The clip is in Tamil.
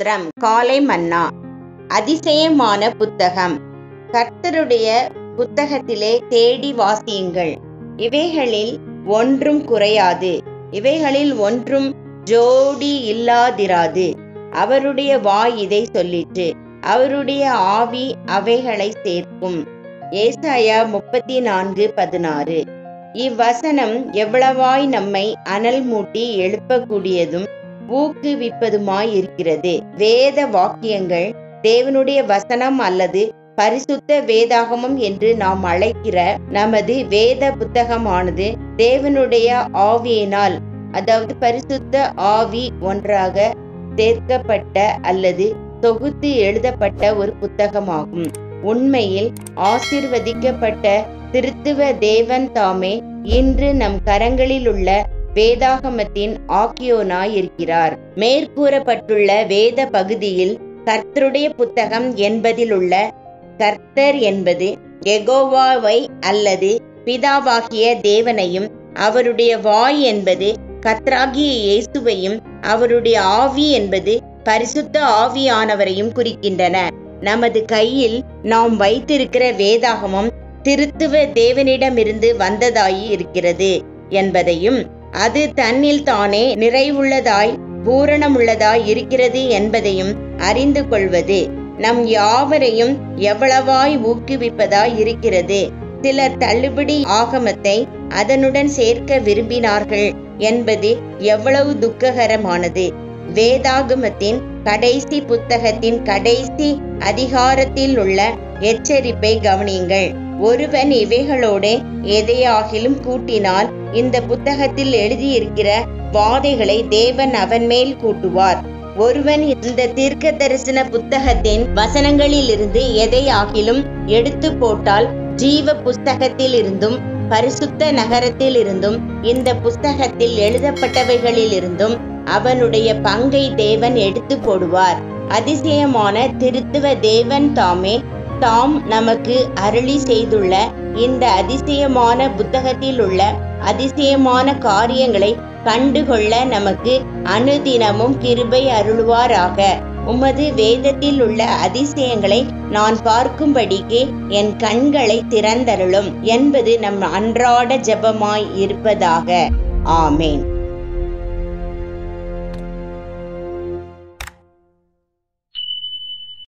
ஸ்தோத்திரம் காலை மன்னா அதிசயமான புத்தகம் கர்த்தருடைய புத்தகத்திலே தேடி வாசியுங்கள் இவைகளில் ஒன்றும் குறையாது இவைகளில் ஒன்றும் ஜோடி இல்லாதிராது அவருடைய வாய் இதை சொல்லிற்று அவருடைய ஆவி அவைகளை சேர்க்கும் ஏசாயா முப்பத்தி நான்கு பதினாறு இவ்வசனம் எவ்வளவாய் நம்மை அனல் மூட்டி எழுப்பக்கூடியதும் ஊக்குவிப்பதுமாய் இருக்கிறது வேத வாக்கியங்கள் தேவனுடைய வசனம் அல்லது பரிசுத்த வேதாகமம் என்று நாம் அழைக்கிற நமது வேத புத்தகமானது தேவனுடைய ஆவியினால் அதாவது பரிசுத்த ஆவி ஒன்றாக சேர்க்கப்பட்ட அல்லது தொகுத்து எழுதப்பட்ட ஒரு புத்தகமாகும் உண்மையில் ஆசிர்வதிக்கப்பட்ட திருத்துவ தேவன் தாமே இன்று நம் கரங்களில் உள்ள வேதாகமத்தின் ஆக்கியோனாய் இருக்கிறார் மேற்கூறப்பட்டுள்ள வேத பகுதியில் கர்த்தருடைய புத்தகம் என்பதிலுள்ள கர்த்தர் என்பது எகோவாவை அல்லது பிதாவாகிய தேவனையும் அவருடைய வாய் என்பது கத்ராகிய இயேசுவையும் அவருடைய ஆவி என்பது பரிசுத்த ஆவியானவரையும் குறிக்கின்றன நமது கையில் நாம் வைத்திருக்கிற வேதாகமம் திருத்துவ தேவனிடமிருந்து வந்ததாய் இருக்கிறது என்பதையும் அது தன்னில் தானே நிறைவுள்ளதாய் பூரணமுள்ளதாய் இருக்கிறது என்பதையும் அறிந்து கொள்வது நம் யாவரையும் எவ்வளவாய் ஊக்குவிப்பதாய் இருக்கிறது சிலர் தள்ளுபடி ஆகமத்தை அதனுடன் சேர்க்க விரும்பினார்கள் என்பது எவ்வளவு துக்ககரமானது வேதாகமத்தின் கடைசி புத்தகத்தின் கடைசி அதிகாரத்தில் உள்ள எச்சரிப்பை கவனியுங்கள் ஒருவன் இவைகளோடு எதையாகிலும் கூட்டினால் இந்த புத்தகத்தில் எழுதியிருக்கிற வாதைகளை தேவன் அவன் மேல் கூட்டுவார் ஒருவன் இந்த தீர்க்க தரிசன புத்தகத்தின் வசனங்களிலிருந்து எதையாகிலும் எடுத்து போட்டால் ஜீவ புஸ்தகத்தில் இருந்தும் பரிசுத்த நகரத்தில் இருந்தும் இந்த புஸ்தகத்தில் எழுதப்பட்டவைகளிலிருந்தும் அவனுடைய பங்கை தேவன் எடுத்து போடுவார் அதிசயமான திருத்துவ தேவன் தாமே தாம் நமக்கு அருளி செய்துள்ள இந்த அதிசயமான புத்தகத்தில் உள்ள அதிசயமான காரியங்களை கண்டுகொள்ள நமக்கு அனுதினமும் கிருபை அருள்வாராக உமது வேதத்தில் உள்ள அதிசயங்களை நான் பார்க்கும்படிக்கு என் கண்களை திறந்தருளும் என்பது நம் அன்றாட ஜெபமாய் இருப்பதாக ஆமேன்